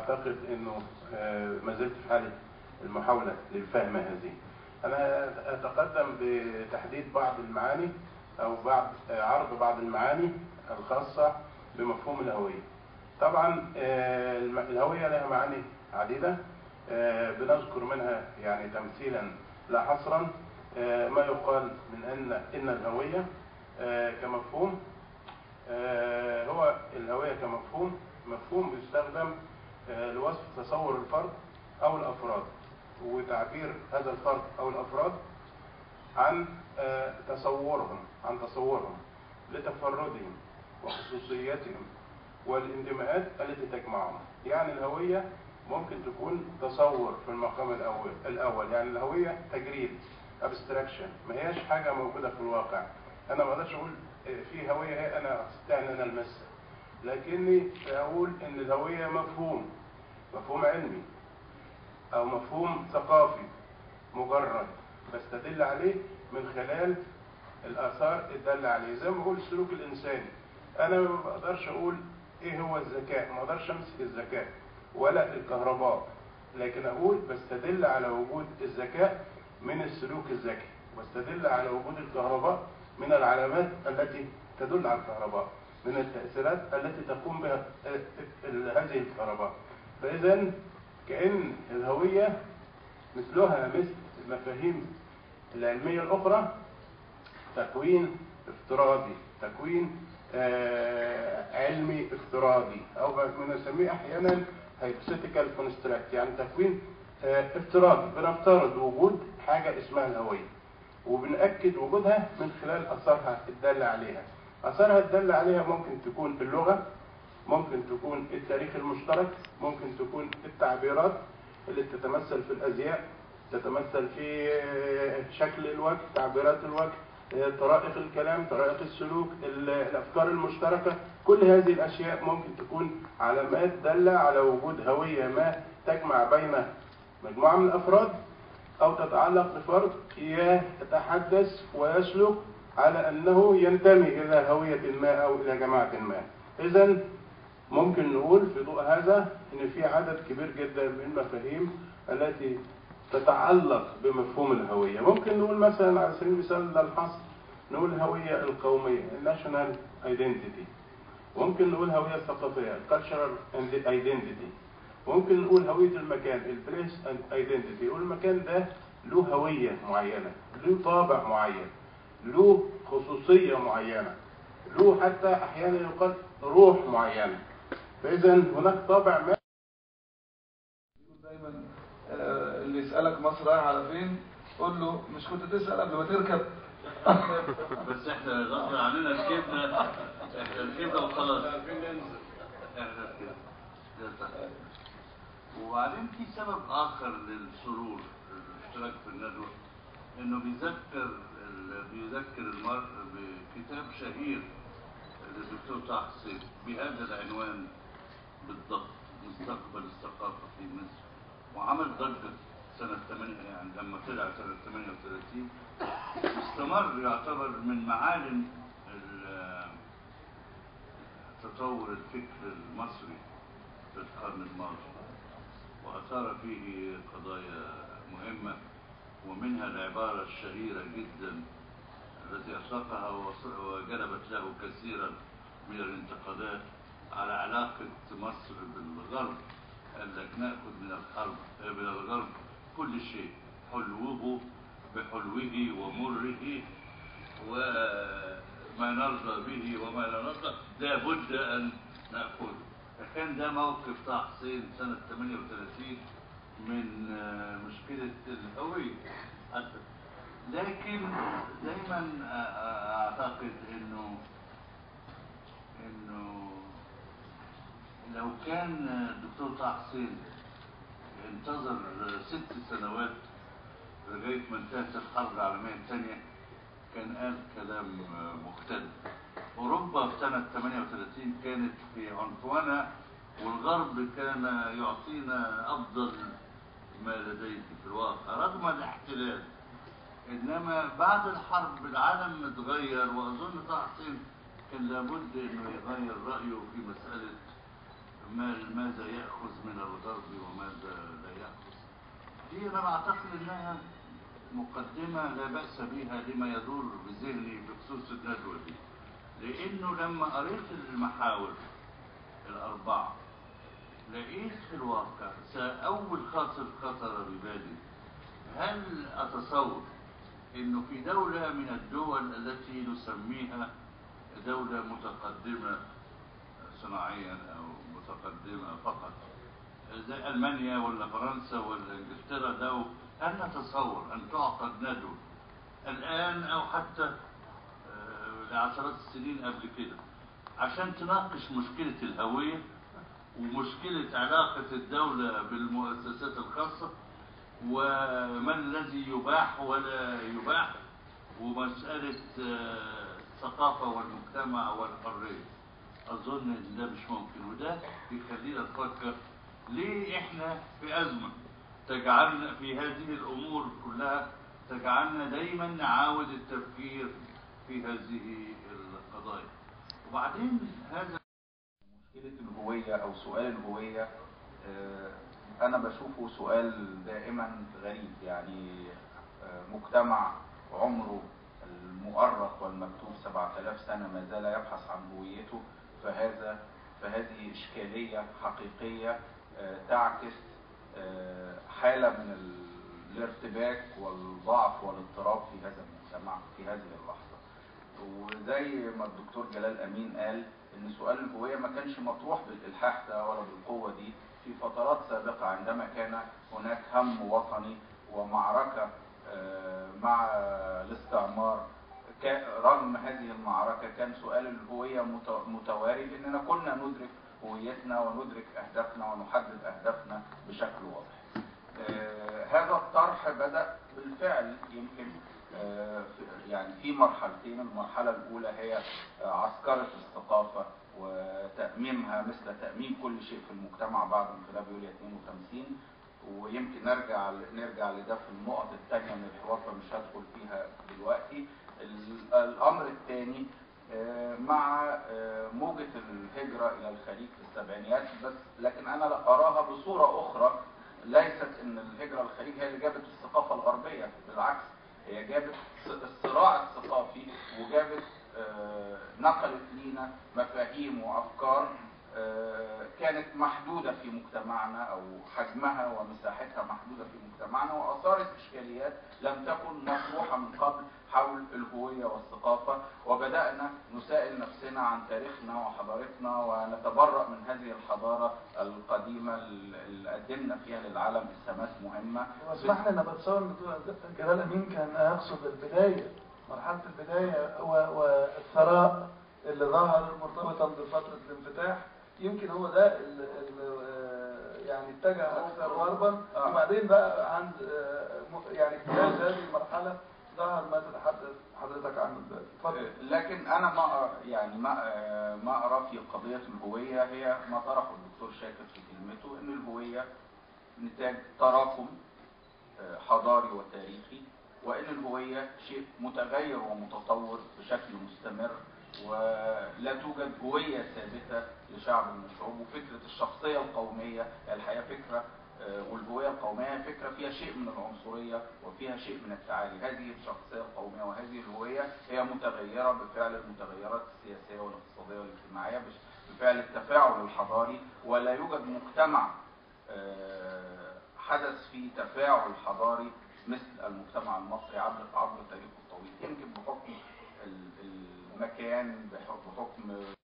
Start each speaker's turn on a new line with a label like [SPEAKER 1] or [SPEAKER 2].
[SPEAKER 1] اعتقد انه آه، ما زلت في حاله المحاوله للفهم هذه. انا اتقدم بتحديد بعض المعاني او بعض آه، عرض بعض المعاني الخاصه بمفهوم الهويه. طبعا آه، الم- الهويه لها معاني عديده آه، بنذكر منها يعني تمثيلا لا حصرا آه، ما يقال من ان ان الهويه آه، كمفهوم آه، هو الهوية كمفهوم مفهوم بيستخدم آه، لوصف تصور الفرد أو الأفراد وتعبير هذا الفرد أو الأفراد عن آه، تصورهم عن تصورهم لتفردهم وخصوصيتهم والانتماءات التي تجمعهم يعني الهوية ممكن تكون تصور في المقام الأول الأول يعني الهوية تجريد abstraction ما هياش حاجة موجودة في الواقع أنا ما أقدرش أقول في هوية هي أنا أستطيع أن أنا ألمسها لكني أقول إن الهوية مفهوم مفهوم علمي أو مفهوم ثقافي مجرد بستدل عليه من خلال الآثار الدالة عليه زي ما بقول السلوك الإنساني أنا ما بقدرش أقول إيه هو الذكاء ما أقدرش أمسك الذكاء ولا الكهرباء لكن أقول بستدل على وجود الذكاء من السلوك الذكي واستدل على وجود الكهرباء من العلامات التي تدل على الكهرباء من التأثيرات التي تقوم بها هذه الكهرباء فإذا كأن الهوية مثلها مثل المفاهيم العلمية الأخرى تكوين افتراضي تكوين آه علمي افتراضي أو بنسميه أحيانا hypothetical construct يعني تكوين آه افتراضي بنفترض وجود حاجة اسمها الهوية وبنأكد وجودها من خلال أثرها الدالة عليها أثرها الدالة عليها ممكن تكون اللغة ممكن تكون التاريخ المشترك ممكن تكون التعبيرات اللي تتمثل في الأزياء تتمثل في شكل الوجه تعبيرات الوجه طرائق الكلام طرائق السلوك الأفكار المشتركة كل هذه الأشياء ممكن تكون علامات دالة على وجود هوية ما تجمع بين مجموعة من الأفراد أو تتعلق بفرد يتحدث ويسلك على أنه ينتمي إلى هوية ما أو إلى جماعة ما إذا ممكن نقول في ضوء هذا أن في عدد كبير جدا من المفاهيم التي تتعلق بمفهوم الهوية ممكن نقول مثلا على سبيل المثال للحصر نقول الهوية القومية الناشونال ايدنتيتي ممكن نقول هوية ثقافية cultural identity ممكن نقول هوية المكان البليس اند ايدنتيتي يقول المكان ده له هوية معينة له طابع معين له خصوصية معينة له حتى أحيانا يقال روح معينة فإذا هناك طابع ما
[SPEAKER 2] دايما آه، اللي يسألك مصر رايح على فين قول له مش كنت تسأل قبل ما تركب
[SPEAKER 3] بس احنا غصب عننا ركبنا احنا ركبنا وخلاص احنا ركبنا ده صح. وبعدين في سبب اخر للسرور الاشتراك في الندوه انه بيذكر ال- بيذكر المرء بكتاب شهير للدكتور طه حسين بهذا العنوان بالضبط مستقبل الثقافه في مصر وعمل ضجه سنه 8 يعني لما طلع سنه 38 استمر يعتبر من معالم ال- تطور الفكر المصري في القرن الماضي وأثار فيه قضايا مهمة ومنها العبارة الشهيرة جدا التي أطلقها وص- وجلبت له كثيرا من الانتقادات على علاقة مصر بالغرب قال لك نأخذ من الحرب من الغرب كل شيء حلوه بحلوه ومره وما نرضى به وما لا نرضى لابد أن نأخذه فكان ده موقف طه حسين سنة 38 من آه، مشكلة الهوية حتى لكن دايما آه، آه، أعتقد إنه إنه لو كان الدكتور طه حسين انتظر ست سنوات لغاية ما انتهت الحرب العالمية الثانية كان قال كلام مختلف أوروبا في سنة 38 كانت في عنفوانها والغرب كان يعطينا أفضل ما لديه في الواقع رغم الاحتلال إنما بعد الحرب العالم اتغير وأظن طه حسين كان لابد إنه يغير رأيه في مسألة ما- ماذا يأخذ من الغرب وماذا لا يأخذ دي أنا بعتقد إنها مقدمة لا بأس بها لما يدور بذهني بخصوص الندوة دي لأنه لما قريت المحاور الأربعة لقيت في الواقع س- أول خاطر خطر ببالي هل أتصور إنه في دولة من الدول التي نسميها دولة متقدمة صناعيا أو متقدمة فقط زي ألمانيا ولا فرنسا ولا إنجلترا لو هل نتصور أن تعقد ندوة الآن أو حتى آه، لعشرات السنين قبل كده عشان تناقش مشكلة الهوية ومشكلة علاقة الدولة بالمؤسسات الخاصة وما الذي يباح ولا يباح ومسألة آه، الثقافة والمجتمع والحرية أظن إن ده مش ممكن وده يخلينا نفكر ليه إحنا في أزمة تجعلنا في هذه الأمور كلها تجعلنا دايما نعاود التفكير في هذه القضايا وبعدين هذا
[SPEAKER 4] مشكلة الهوية أو سؤال الهوية آه، أنا بشوفه سؤال دائما غريب يعني آه، مجتمع عمره المؤرخ والمكتوب 7000 سنة ما زال يبحث عن هويته فهذا فهذه إشكالية حقيقية آه، تعكس آه، حالة من ال- الارتباك والضعف والاضطراب في هذا المجتمع في هذه اللحظة وزي ما الدكتور جلال امين قال ان سؤال الهويه ما كانش مطروح بالالحاح ده ولا بالقوه دي في فترات سابقه عندما كان هناك هم وطني ومعركه آه، مع الاستعمار كا- رغم هذه المعركه كان سؤال الهويه مت- متواري لاننا كنا ندرك هويتنا وندرك اهدافنا ونحدد اهدافنا بشكل واضح. آه، هذا الطرح بدأ بالفعل يمكن آه، في- يعني في مرحلتين المرحلة الأولى هي آه، عسكرة الثقافة وتأميمها مثل تأميم كل شيء في المجتمع بعد انقلاب يوليو 52 ويمكن نرجع نرجع لده في النقط الثانية من الحوار فمش هدخل فيها دلوقتي ال- الأمر الثاني آه، مع آه، موجة الهجرة إلى الخليج في السبعينيات بس لكن أنا لا أراها بصورة أخرى ليست ان الهجره للخليج هي اللي جابت الثقافه الغربيه بالعكس هي جابت الصراع الثقافي وجابت آه، نقلت لينا مفاهيم وافكار آه، كانت محدوده في مجتمعنا او حجمها ومساحتها محدوده في مجتمعنا واثارت اشكاليات لم تكن مطروحه من قبل حول الهويه والثقافه وبدانا نسائل نفسنا عن تاريخنا وحضارتنا ونتبرأ من هذه الحضاره القديمه اللي قدمنا فيها للعالم اسهامات مهمه
[SPEAKER 2] واسمح لي انا بتصور ان دكتور جلال امين كان يقصد البدايه مرحله البدايه و- والثراء اللي ظهر مرتبطا بفتره الانفتاح يمكن هو ده اللي اللي يعني اتجه اكثر غربا
[SPEAKER 4] آه.
[SPEAKER 2] وبعدين بقى عند آه، م- يعني اجتياز هذه المرحله ظهر ما تتحدث حضرتك عنه دلوقتي اتفضل
[SPEAKER 4] لكن انا ما أرى- يعني ما آه، ما ارى في قضيه الهويه هي ما طرحه الدكتور شاكر في كلمته ان الهويه نتاج تراكم آه، حضاري وتاريخي وان الهويه شيء متغير ومتطور بشكل مستمر ولا توجد هويه ثابته لشعب من الشعوب وفكره الشخصيه القوميه الحقيقه فكره آه، والهويه القوميه هي فكره فيها شيء من العنصريه وفيها شيء من التعالي هذه الشخصيه القوميه وهذه الهويه هي متغيره بفعل المتغيرات السياسيه والاقتصاديه والاجتماعيه بش- بفعل التفاعل الحضاري ولا يوجد مجتمع آه، حدث فيه تفاعل حضاري مثل المجتمع المصري عبر عبر تاريخه الطويل يمكن بحكم ال- المكان بحكم